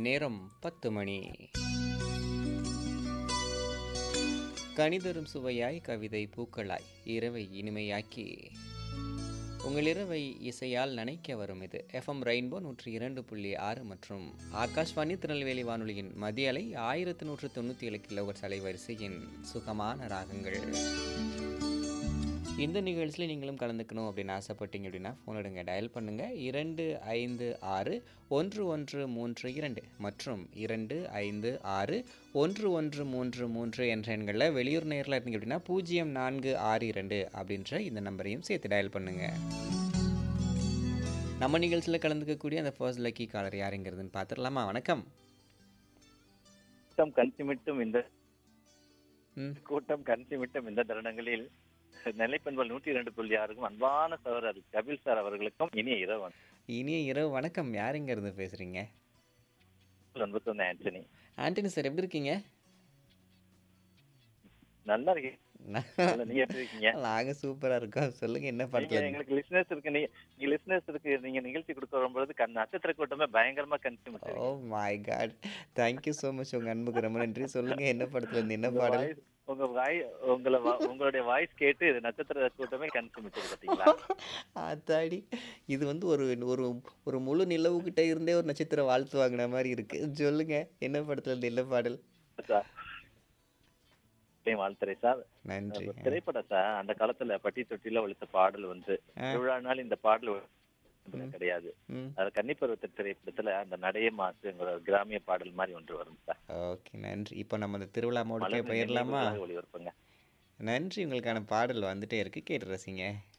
நேரம் பத்து மணி கணிதரும் சுவையாய் கவிதை பூக்களாய் இரவை இனிமையாக்கி உங்கள் இரவை இசையால் நனைக்க வரும் இது எஃப்எம் ரெயின்போ நூற்றி இரண்டு புள்ளி ஆறு மற்றும் ஆகாஷ்வாணி திருநெல்வேலி வானொலியின் மதிய அலை ஆயிரத்து நூற்று தொண்ணூற்றி ஏழு கிலோவர்ஸ் அலைவரிசையின் சுகமான ராகங்கள் இந்த நிகழ்ச்சியில் நீங்களும் கலந்துக்கணும் அப்படின்னு ஆசைப்பட்டீங்க அப்படின்னா ஃபோன் எடுங்க டயல் பண்ணுங்கள் இரண்டு ஐந்து ஆறு ஒன்று ஒன்று மூன்று இரண்டு மற்றும் இரண்டு ஐந்து ஆறு ஒன்று ஒன்று மூன்று மூன்று என்ற எண்களில் வெளியூர் நேரில் இருந்தீங்க அப்படின்னா பூஜ்ஜியம் நான்கு ஆறு இரண்டு அப்படின்ற இந்த நம்பரையும் சேர்த்து டயல் பண்ணுங்கள் நம்ம நிகழ்ச்சியில் கலந்துக்கக்கூடிய அந்த ஃபர்ஸ்ட் லக்கி காலர் யாருங்கிறதுன்னு பார்த்துடலாமா வணக்கம் கூட்டம் கண்சிமிட்டும் இந்த ம் கூட்டம் கண்சிமிட்டும் இந்த தருணங்களில் நிலைப்பண்பல் நூற்றி இரண்டு புள்ளி ஆறுக்கும் அன்பான சகோதரர் கபில் சார் அவர்களுக்கும் இனிய இரவு இனிய இரவு வணக்கம் யாருங்கிறது பேசுகிறீங்க அன்பு சொன்ன ஆண்டனி ஆண்டனி சார் எப்படி இருக்கீங்க நல்லா இருக்கீங்க நீங்க எப்படி இருக்கீங்க நாங்கள் சூப்பராக இருக்கோம் சொல்லுங்கள் என்ன நீங்க படத்தில் எங்களுக்கு லிஸ்னஸ் இருக்கு நீங்க நீங்க லிஸ்னஸ் இருக்கு நீங்க நிகழ்ச்சி கொடுக்க வரும்பொழுது கண் நட்சத்திர கூட்டமே பயங்கரமா கன்சிமிட்டு oh my God thank you so much உங்கள் அன்புக்கு ரொம்ப நன்றி சொல்லுங்கள் என்ன படத்தில் இருந்து என்ன உங்க பாடல் வாய்ஸ் உங்க வாய் உங்களை வா- உங்களுடைய வாய்ஸ் கேட்டு இது நட்சத்திர கூட்டமே கன்சிமிட்டு பாத்தீங்களா அத்தாடி இது வந்து ஒரு ஒரு ஒரு முழு நிலவுகிட்ட இருந்தே ஒரு நட்சத்திர வாழ்த்து வாங்கின மாதிரி இருக்கு சொல்லுங்க என்ன படத்துல இருந்து என்ன பாடல் சார் வாழ்த்துறேன் சார் நன்றி ஒரு திரைப்படம் சார் அந்த காலத்துல பட்டி தொட்டில ஒழித்த பாடல் வந்து ஆ. திருவிழா நாள் இந்த பாடல் ஒழித்தது கிடையாது ம் அது கன்னிப்பருவத்த திரைப்படத்துல அந்த நடைய மாசுங்கிற ஒரு கிராமிய பாடல் மாதிரி ஒன்று வரும் சார் ஓகே நன்றி இப்போ நம்ம இந்த திருவிழா மோடுக்கே மலர் போயிடலாமா நினைவுகளாக ஒளிபரப்புங்க நன்றி உங்களுக்கான பாடல் வந்துட்டே இருக்கு கேட்டு ரசிங்க